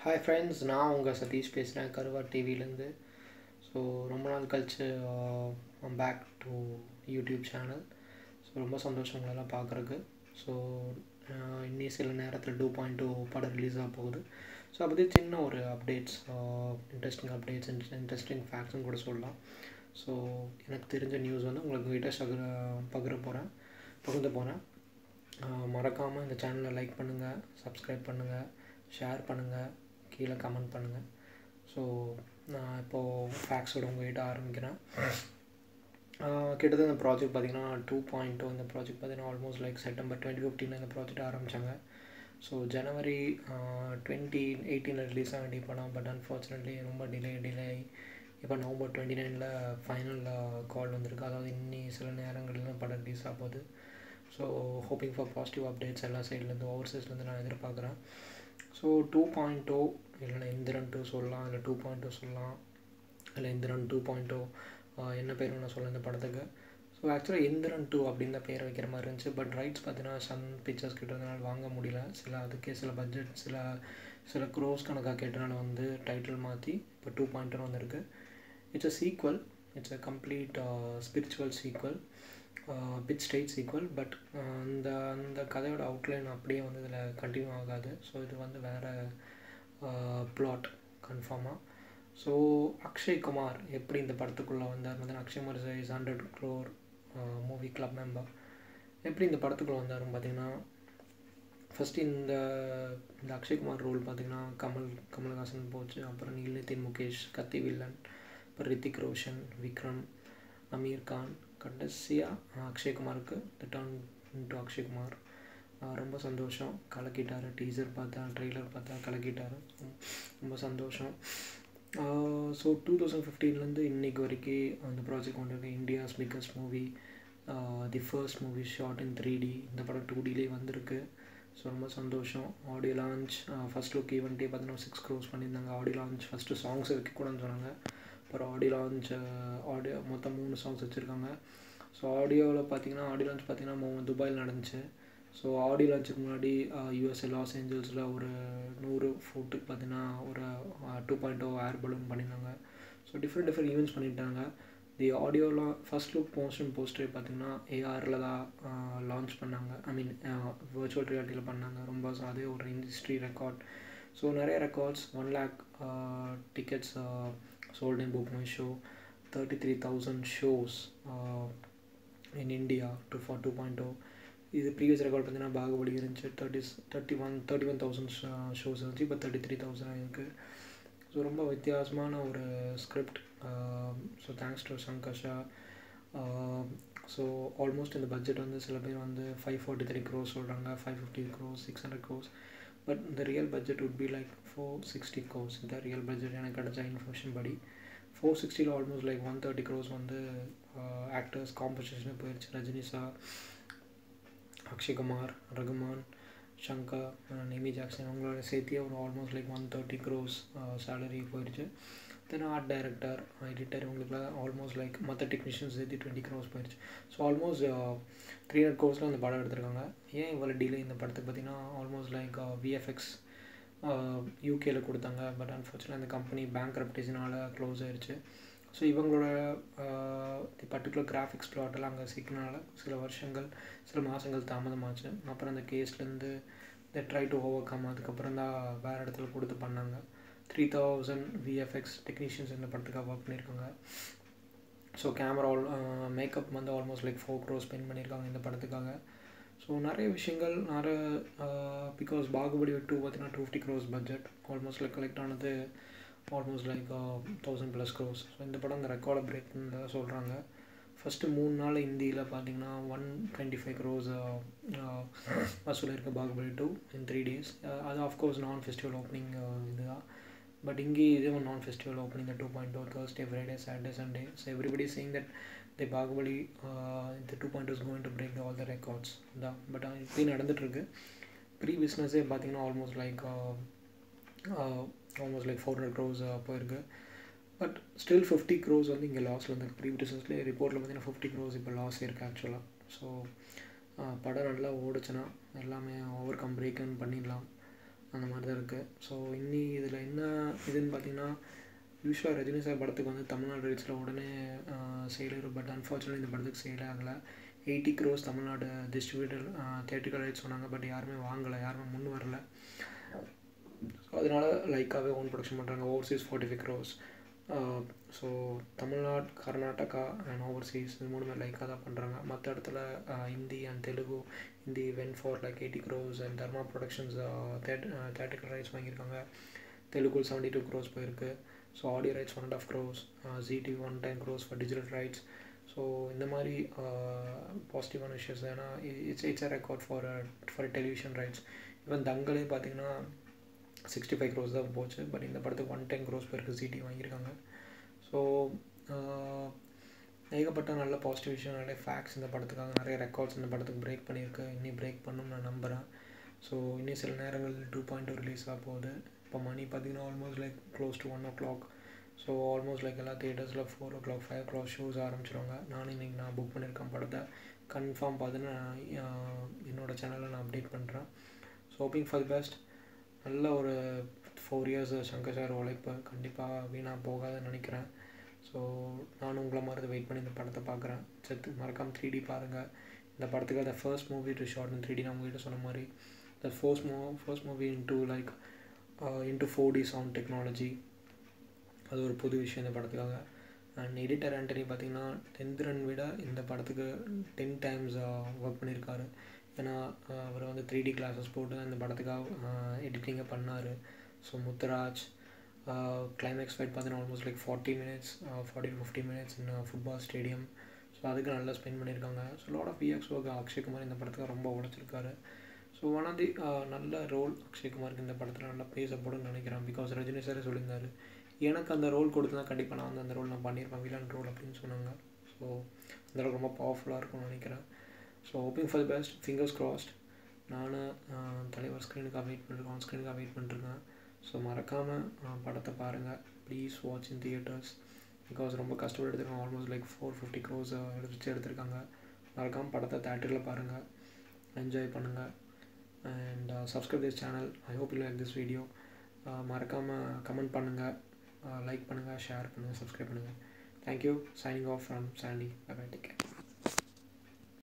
hi friends நான் உங்கள் சதீஷ் பேசுகிறேன் கருவா டிவிலேருந்து ஸோ ரொம்ப நாள் கழிச்சு back to YouTube channel so ரொம்ப சந்தோஷம் உங்களெல்லாம் பார்க்குறக்கு ஸோ இன்னி சில நேரத்தில் டூ பாயிண்ட் டூ படம் ரிலீஸ் ஆக போகுது ஸோ அதை பற்றி சின்ன ஒரு அப்டேட்ஸ் இன்ட்ரெஸ்டிங் அப்டேட்ஸ் இன்ட்ரெஸ்டிங் ஃபேக்ட்ஸ்னு கூட சொல்லலாம் ஸோ எனக்கு தெரிஞ்ச நியூஸ் வந்து உங்களுக்கு கிட்ட சகர பகிர போகிறேன் பகிர்ந்து போகிறேன் மறக்காமல் இந்த சேனலை லைக் பண்ணுங்கள் சப்ஸ்கிரைப் பண்ணுங்கள் ஷேர் பண்ணுங்கள் கீழே கமெண்ட் பண்ணுங்கள் ஸோ நான் இப்போது ஃபேக்ஸோட உங்கள்கிட்ட ஆரம்பிக்கிறேன் கிட்டத்தட்ட இந்த ப்ராஜெக்ட் பார்த்திங்கன்னா டூ பாயிண்ட் டூ இந்த ப்ராஜெக்ட் பார்த்திங்கன்னா ஆல்மோஸ்ட் லைக் செப்டம்பர் டுவெண்ட்டி ஃபிஃப்டீனில் இந்த ப்ராஜெக்ட் ஆரம்பித்தாங்க ஸோ ஜனவரி டுவெண்ட்டி எயிட்டீனில் ரிலீஸ் ஆக வேண்டிய படம் பட் அன்ஃபார்ச்சுனேட்லி ரொம்ப டிலே டிலே ஆகி இப்போ நவம்பர் டுவெண்ட்டி நைனில் ஃபைனல் கால் வந்திருக்கு அதாவது இன்னி சில நேரங்களில் படம் ரிலீஸ் ஆக போகுது so hoping for positive updates எல்லா சைட்லேருந்து ஓவர்சீஸ்லேருந்து நான் எதிர்பார்க்குறேன் ஸோ டூ பாயிண்ட் டூ இல்லைனா இந்திரன் டூ சொல்லலாம் இல்லை டூ பாயிண்ட் டூ சொல்லலாம் இல்லை இந்திரன் டூ பாயிண்ட் டூ என்ன பேர் நான் சொல்ல இந்த படத்துக்கு ஸோ ஆக்சுவலாக இந்திரன் டூ அப்படின்னு தான் பேர் வைக்கிற மாதிரி இருந்துச்சு பட் ரைட்ஸ் பார்த்தீங்கன்னா சன் பிக்சர்ஸ் கிட்டதுனால வாங்க முடியல சில அதுக்கே சில பட்ஜெட் சில சில க்ரோஸ் கணக்காக கேட்டனால வந்து டைட்டில் மாற்றி இப்போ டூ பாயிண்ட் டூ வந்திருக்கு it's a sequel it's a complete spiritual sequel bit state sequel but அந்த அந்த கதையோட அவுட்லைன் அப்படியே வந்து இதில் கண்டினியூ ஆகாது ஸோ இது வந்து வேறு ப்ளாட் கன்ஃபார்மாக ஸோ அக்ஷய் குமார் எப்படி இந்த படத்துக்குள்ளே வந்தார் வந்து Akshay Kumar is hundred crore movie club member எப்படி இந்த படத்துக்குள்ளே வந்தாருன்னு பார்த்தீங்கன்னா ஃபஸ்ட்டு இந்த இந்த அக்ஷய்குமார் ரோல் பார்த்திங்கன்னா கமல் கமல்ஹாசன் போச்சு அப்புறம் நீல்நிதின் முகேஷ் கத்தி வில்லன் அப்புறம் ரித்திக் ரோஷன் விக்ரம் அமீர் கான் கடைசியாக அக்ஷய்குமாருக்கு த டர்ன் டு அக்ஷய்குமார் ரொம்ப சந்தோஷம் கலக்கிட்டார் டீசர் பார்த்தா ட்ரெய்லர் பார்த்தா கலக்கிட்டார் ரொம்ப சந்தோஷம் ஸோ டூ தௌசண்ட் ஃபிஃப்டீன்லேருந்து இன்றைக்கு வரைக்கும் அந்த ப்ராஜெக்ட் கொண்டு இருக்கு India's biggest movie the first movie shot in three D இந்த படம் டூ டிலே வந்திருக்கு ஸோ ரொம்ப சந்தோஷம் ஆடியோ லான்ச் ஃபஸ்ட் லுக் ஈவெண்ட்டே பார்த்தீங்கன்னா சிக்ஸ் க்ரோஸ் பண்ணியிருந்தாங்க ஆடியோ லான்ச் ஃபஸ்ட்டு சாங்ஸ் வைக்கக்கூடாதுன்னு சொன்னாங்க அப்புறம் ஆடியோ லான்ச் ஆடியோ மொத்தம் மூணு சாங்ஸ் வச்சுருக்காங்க ஸோ ஆடியோவில் பார்த்தீங்கன்னா ஆடியோ லான்ச் பார்த்தீங்கன்னா துபாயில் நடந்துச்சு ஸோ ஆடியோ லான்ச்சுக்கு முன்னாடி யூஎஸ்ஏ லாஸ் ஏஞ்சல்ஸில் ஒரு நூறு ஃபுட்டுக்கு பார்த்தீங்கன்னா ஒரு two point O air balloon பண்ணியிருந்தாங்க ஸோ டிஃப்ரெண்ட் டிஃப்ரெண்ட் ஈவெண்ட்ஸ் பண்ணிட்டாங்க தி ஆடியோலாம் ஃபஸ்ட் லுக் மோஷன் போஸ்டர் பார்த்தீங்கன்னா ஏஆரில் தான் லான்ச் பண்ணாங்க ஐ மீன் வர்ச்சுவல் ரியாலிட்டியில் பண்ணாங்க ரொம்ப அதே ஒரு இண்டஸ்ட்ரி ரெக்கார்ட் ஸோ நிறைய records one lakh tickets sold in book my show 33000 shows uh, in india to for 2.0 இது ப்ரீவியஸ் ரெக்கார்ட் பார்த்தீங்கன்னா பாகுபலி இருந்துச்சு thirty thirty one thirty one thousand shows இருந்துச்சு இப்போ தேர்ட்டி த்ரீ தௌசண்ட் இருக்குது ஸோ ரொம்ப வித்தியாசமான ஒரு ஸ்கிரிப்ட் ஸோ தேங்க்ஸ் டு சங்கஷா ஸோ ஆல்மோஸ்ட் இந்த பட்ஜெட் வந்து சில பேர் வந்து ஃபைவ் ஃபார்ட்டி த்ரீ க்ரோஸ் சொல்கிறாங்க five fifty crores six hundred crores but இந்த real budget would be like four sixty crores இந்த ரியல் பட்ஜெட் எனக்கு கிடச்ச இன்ஃபர்மேஷன் படி ஃபோர் சிக்ஸ்டியில் almost like one thirty crores வந்து ஆக்டர்ஸ் காம்படிஷன் போயிடுச்சு Rajini sir Akshay Kumar Rahman Shankar Amy Jackson அவங்களோட சேர்த்தியே ஒரு almost like one thirty crores salary போயிடுச்சு தென் ஆர்ட் டைரக்டர் எடிட்டர் இவங்களுக்குலாம் ஆல்மோஸ்ட் லைக் மற்ற டெக்னீஷியன்ஸ் சேர்த்து டுவெண்ட்டி க்ரோஸ் போயிடுச்சு ஸோ ஆல்மோஸ்ட் த்ரீ ஹண்ட்ரட் க்ரோஸில் அந்த படம் எடுத்திருக்காங்க ஏன் இவ்வளோ டிலே இந்த படத்துக்கு பார்த்தீங்கன்னா ஆல்மோஸ்ட் லைக் விஎஃப்எக்ஸ் யூகேல கொடுத்தாங்க பட் அன்ஃபார்ச்சுனேட் அந்த கம்பெனி பேங்க் ரெப்டேஷனால் க்ளோஸ் ஆயிடுச்சு ஸோ இவங்களோட தி பர்டிகுலர் கிராஃபிக்ஸ் ப்ளாட்டெல்லாம் அங்கே சிக்கினால சில வருஷங்கள் சில மாதங்கள் தாமதமாச்சு அப்புறம் அந்த கேஸ்லேருந்து the try to overcome அதுக்கப்புறம் தான் வேறு இடத்துல கொடுத்து பண்ணாங்க த்ரீ தௌசண்ட் விஎஃப்எக்ஸ் டெக்னீஷியன்ஸ் இந்த படத்துக்காக ஒர்க் பண்ணியிருக்காங்க ஸோ கேமரா ஆல் மேக்கப் வந்து almost like four crores spend பண்ணியிருக்காங்க இந்த படத்துக்காக ஸோ நிறைய விஷயங்கள் நிறைய பிகாஸ் பாகுபலி டூ பார்த்தீங்கன்னா two fifty crores budget almost like collect ஆனது almost like thousand plus crores so இந்த படம் அந்த ரெக்கார்டை பிரேக் பண்ண சொல்கிறாங்க ஃபஸ்ட்டு மூணு நாள் ஹிந்தியில் பார்த்தீங்கன்னா ஒன் டுவெண்ட்டி ஃபைவ் க்ரோஸ் வசூல் இருக்குது Baahubali two in three days அது ஆஃப்கோர்ஸ் நான் ஃபெஸ்டிவல் ஓப்பனிங் இதுதான் பட் இங்கே இதே ஒரு non festival opening two point two Thursday Friday Saturday Sunday so everybody saying that the Baahubali இந்த two point is going to break all the records தான் but இப்படி நடந்துகிட்ருக்கு pre பிஸ்னஸே பார்த்தீங்கன்னா almost like almost like four hundred crores போயிருக்கு but still fifty crores வந்து இங்கே லாஸில் வந்து ப்ரீ பிஸ்னஸ்லேயே ரிப்போர்ட்டில் பார்த்தீங்கன்னா ஃபிஃப்டி க்ரோஸ் இப்போ லாஸ் இருக்குது ஆக்சுவலாக ஸோ படம் நல்லா ஓடுச்சுன்னா எல்லாமே ஓவர் கம் பிரேக்கன் பண்ணிடலாம் அந்த மாதிரி தான் இருக்குது ஸோ இன்னி இதில் என்ன இதுன்னு பார்த்தீங்கன்னா யூஸ்வலாக ரஜினி சார் படத்துக்கு வந்து தமிழ்நாடு ரைட்ஸில் உடனே சேல் பட் அன்ஃபார்ச்சுனேட்லி இந்த படத்துக்கு சேல் ஆகலை eighty crores Tamil Nadu distributor theatrical rights சொன்னாங்க பட் யாருமே வாங்கலை யாருமே முன் வரல ஸோ அதனால் லைக்காகவே ஓன் ப்ரொடக்ஷன் பண்ணுறாங்க overseas forty five crores so Tamil Nadu Karnataka and overseas இது மூணுமே லைக்காக தான் பண்ணுறாங்க மற்ற இடத்துல Hindi and Telugu Hindi went for like eighty crores and Dharma Productions that theatrical rights வாங்கியிருக்காங்க தெலுங்கு செவன்ட்டி டூ க்ரோஸ் போயிருக்கு so audio rights one and half crores ஜிடி one ten cross for digital rights so இந்த மாதிரி பாசிட்டிவான விஷயஸ் ஏன்னா it's it's a record for for television rights even தங்களே பார்த்தீங்கன்னா சிக்ஸ்டி ஃபைவ் க்ரோஸ் தான் போச்சு பட் இந்த படத்துக்கு ஒன் டென் க்ரோஸ் பேருக்கு சிடி வாங்கியிருக்காங்க ஸோ ஏகப்பட்ட நல்ல பாசிட்டிவ் விஷயம் நிறைய ஃபேக்ட்ஸ் இந்த படத்துக்காக நிறைய ரெக்கார்ட்ஸ் இந்த படத்துக்கு பிரேக் பண்ணியிருக்கு இன்னி பிரேக் பண்ணும் நான் நம்புகிறேன் ஸோ இன்னும் சில நேரங்களில் டூ பாயிண்ட் டூ ரிலீஸ் ஆக போகுது இப்போ மணி பார்த்தீங்கன்னா almost like close to one o'clock so almost like எல்லா தியேட்டர்ஸில் four o'clock five o'clock shows ஆரம்பிச்சிருவாங்க நானும் இன்றைக்கி நான் புக் பண்ணியிருக்கேன் படத்தை கன்ஃபார்ம் பார்த்து நான் என்னோடய சேனலில் நான் அப்டேட் பண்ணுறேன் so hoping for the best நல்ல ஒரு ஃபோர் இயர்ஸ் சங்கர் சார் உழைப்பு கண்டிப்பாக வீணாக போகாதுன்னு நினைக்கிறேன் ஸோ நானும் உங்களை மாதிரி வெயிட் பண்ணி இந்த படத்தை பார்க்குறேன் செத்து மறக்காமல் த்ரீ டி பாருங்கள் இந்த படத்துக்கு அந்த first movie to shot in three D நான் உங்ககிட்ட சொன்ன மாதிரி த ஃபர்ஸ்ட் மூ first movie into like into four D sound technology அது ஒரு புது விஷயம் இந்த படத்துக்காக அண்ட் எடிட்டர் ஆண்டனி பார்த்திங்கன்னா டென்த்ரன் விட இந்த படத்துக்கு டென் டைம்ஸ் ஒர்க் பண்ணியிருக்காரு ஏன்னா அவர் வந்து த்ரீ டி கிளாஸஸ் போட்டு தான் இந்த படத்துக்காக எடிட்டிங்கை பண்ணார் ஸோ முத்துராஜ் கிளைமேக்ஸ் ஃபைட் பார்த்தீங்கன்னா almost like forty minutes forty to fifty minutes in football stadium so அதுக்கு நல்லா ஸ்பெண்ட் பண்ணியிருக்காங்க so lot of VFX work Akshay Kumar இந்த படத்துக்கு ரொம்ப உழைச்சிருக்காரு ஸோ ஒன் ஆஃப் தி நல்ல ரோல் அக்ஷய்குமாருக்கு இந்த படத்தில் நல்லா பேசப்படும்னு நினைக்கிறேன் பிகாஸ் ரஜினி சாரே சொல்லியிருந்தாரு எனக்கு அந்த ரோல் கொடுத்தா கண்டிப்பாக நான் வந்து அந்த ரோல் நான் பண்ணியிருப்பேன் வில்லன் ரோல் அப்படின்னு சொன்னாங்க ஸோ அந்தளவுக்கு ரொம்ப பவர்ஃபுல்லாக இருக்கும்னு நினைக்கிறேன் so hoping for the best fingers crossed நான் தலைவர் ஸ்க்ரீனுக்காக வெயிட் பண்ணிருக்கேன் ஆன் ஸ்க்ரீனுக்காக வெயிட் பண்ணிருக்கேன் ஸோ மறக்காமல் படத்தை பாருங்கள் please watch in theatres because ரொம்ப கஷ்டப்பட்டு எடுத்துருக்காங்க almost like four fifty crores எடுத்து எடுத்திருக்காங்க மறக்காமல் படத்தை தேட்டரில் பாருங்கள் என்ஜாய் பண்ணுங்கள் and subscribe this channel I hope you like this video மறக்காமல் கமெண்ட் பண்ணுங்கள் லைக் பண்ணுங்கள் ஷேர் பண்ணுங்கள் சப்ஸ்கிரைப் பண்ணுங்கள் thank you signing off from Sandy by by take care